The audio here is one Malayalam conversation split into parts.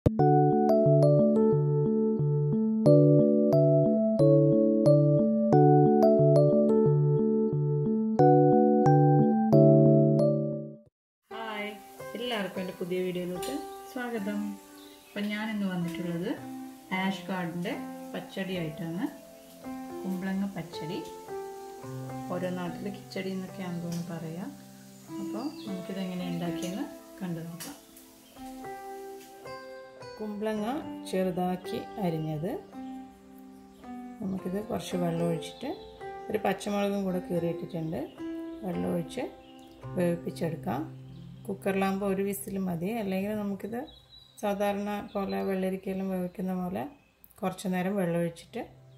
ഹായ് എല്ലാവർക്കും എൻ്റെ പുതിയ വീഡിയോയിലോട്ട് സ്വാഗതം അപ്പം ഞാൻ ഇന്ന് വന്നിട്ടുള്ളത് ആഷ് ഗാർഡിൻ്റെ പച്ചടി ആയിട്ടാണ് കുമ്പളങ്ങ പച്ചടി ഓരോ നാട്ടിൽ കിച്ചടി എന്നൊക്കെയാണെന്ന് തോന്നുന്നു പറയാം അപ്പോൾ നമുക്കിത് എങ്ങനെ ഉണ്ടാക്കിയെന്ന് കണ്ടു നോക്കാം കുമ്പളങ്ങ ചെറുതാക്കി അരിഞ്ഞത് നമുക്കിത് കുറച്ച് വെള്ളം ഒഴിച്ചിട്ട് ഒരു പച്ചമുളകും കൂടെ കീറിയിട്ടിട്ടുണ്ട് വെള്ളം ഒഴിച്ച് വേവിപ്പിച്ചെടുക്കാം കുക്കറിലാകുമ്പോൾ ഒരു വിസിൽ മതി അല്ലെങ്കിൽ നമുക്കിത് സാധാരണ പോലെ വെള്ളരിക്കയിലും വേവിക്കുന്ന പോലെ കുറച്ച് നേരം വെള്ളം ഒഴിച്ചിട്ട്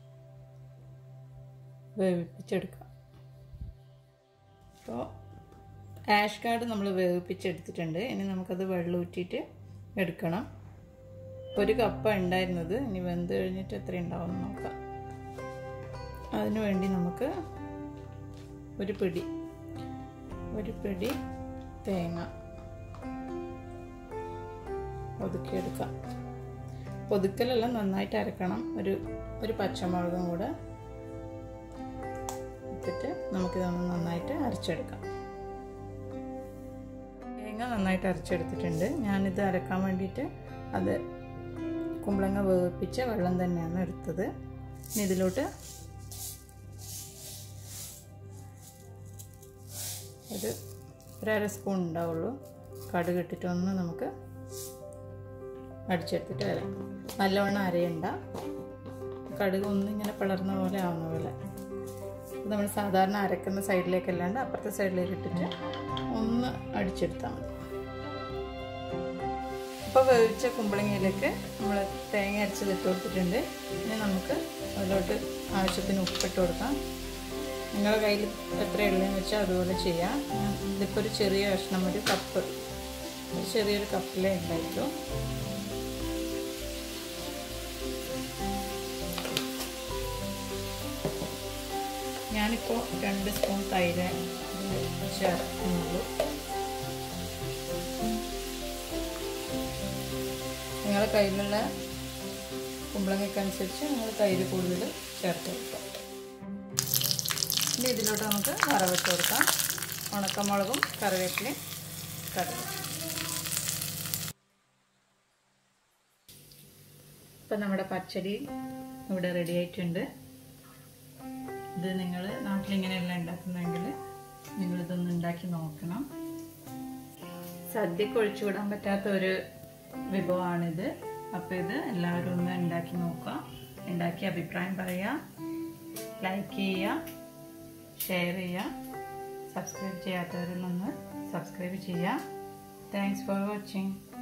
വേവിപ്പിച്ചെടുക്കാം അപ്പോൾ ആഷ് കാർഡ് നമ്മൾ വേവിപ്പിച്ചെടുത്തിട്ടുണ്ട് ഇനി നമുക്കത് വെള്ളം ഊറ്റിയിട്ട് എടുക്കണം ഒരു കപ്പ ഉണ്ടായിരുന്നത് ഇനി വെന്ത് കഴിഞ്ഞിട്ട് എത്ര ഉണ്ടാവും നോക്കാം അതിനു വേണ്ടി നമുക്ക് ഒരു പിടി ഒരു പിടി തേങ്ങ ഒതുക്കിയെടുക്കാം ഒതുക്കലെല്ലാം നന്നായിട്ട് അരക്കണം ഒരു ഒരു പച്ചമുളകും കൂടെ ഇട്ടിട്ട് നമുക്കിതൊന്ന് നന്നായിട്ട് അരച്ചെടുക്കാം തേങ്ങ നന്നായിട്ട് അരച്ചെടുത്തിട്ടുണ്ട് ഞാനിത് അരക്കാൻ വേണ്ടിയിട്ട് അത് കുമ്പളങ്ങ വേവിപ്പിച്ച വെള്ളം തന്നെയാണ് എടുത്തത് ഇനി ഇതിലോട്ട് ഒരു ഒരര സ്പൂൺ ഉണ്ടാവുള്ളൂ കടുക് ഇട്ടിട്ട് ഒന്ന് നമുക്ക് അടിച്ചെടുത്തിട്ട് വരാം നല്ലവണ്ണം അരയണ്ട കടുക് ഒന്ന് ഇങ്ങനെ പിളർന്ന പോലെ ആവുന്ന പോലെ നമ്മൾ സാധാരണ അരക്കുന്ന സൈഡിലേക്ക് അല്ലാണ്ട് അപ്പുറത്തെ സൈഡിലേക്ക് ഇട്ടിട്ട് ഒന്ന് അടിച്ചെടുത്താൽ മതി ഇപ്പോൾ വേവിച്ച കുമ്പളങ്ങയിലേക്ക് നമ്മൾ തേങ്ങ അരച്ചത് ഇട്ട് കൊടുത്തിട്ടുണ്ട് ഇനി നമുക്ക് അതിലോട്ട് ആവശ്യത്തിന് ഉപ്പിട്ട് കൊടുക്കാം നിങ്ങളുടെ കയ്യിൽ എത്ര ഉള്ളതെന്ന് വെച്ചാൽ അതുപോലെ ചെയ്യാം ഇതിപ്പോൾ ഒരു ചെറിയ കഷ്ണം ഒരു കപ്പ് ഒരു ചെറിയൊരു കപ്പിലേ ഉണ്ടായിട്ടുള്ളൂ ഞാനിപ്പോൾ രണ്ട് സ്പൂൺ തൈര് ചേർക്കുന്നുള്ളൂ നിങ്ങളുടെ കയ്യിലുള്ള കുമ്പളങ്ങയ്ക്കനുസരിച്ച് നിങ്ങൾ തൈര് കൂടുതൽ ചേർത്ത് കൊടുക്കാം ഇനി ഇതിലോട്ട് നമുക്ക് വറവിട്ട് കൊടുക്കാം ഉണക്കമുളകും കറിവേപ്പിലയും കടുകും ഇപ്പം നമ്മുടെ പച്ചടി ഇവിടെ റെഡി ആയിട്ടുണ്ട് ഇത് നിങ്ങൾ നാട്ടിലിങ്ങനെയല്ല ഉണ്ടാക്കുന്നതെങ്കിൽ നിങ്ങളിതൊന്ന് ഉണ്ടാക്കി നോക്കണം സദ്യക്ക് ഒഴിച്ചുവിടാൻ പറ്റാത്ത ഒരു വിഭവമാണിത് അപ്പോൾ ഇത് എല്ലാവരും ഒന്ന് ഉണ്ടാക്കി നോക്കുക ഉണ്ടാക്കി അഭിപ്രായം പറയുക ലൈക്ക് ചെയ്യുക ഷെയർ ചെയ്യുക സബ്സ്ക്രൈബ് ചെയ്യാത്തവരിൽ നിന്ന് സബ്സ്ക്രൈബ് ചെയ്യുക താങ്ക്സ് ഫോർ വാച്ചിങ്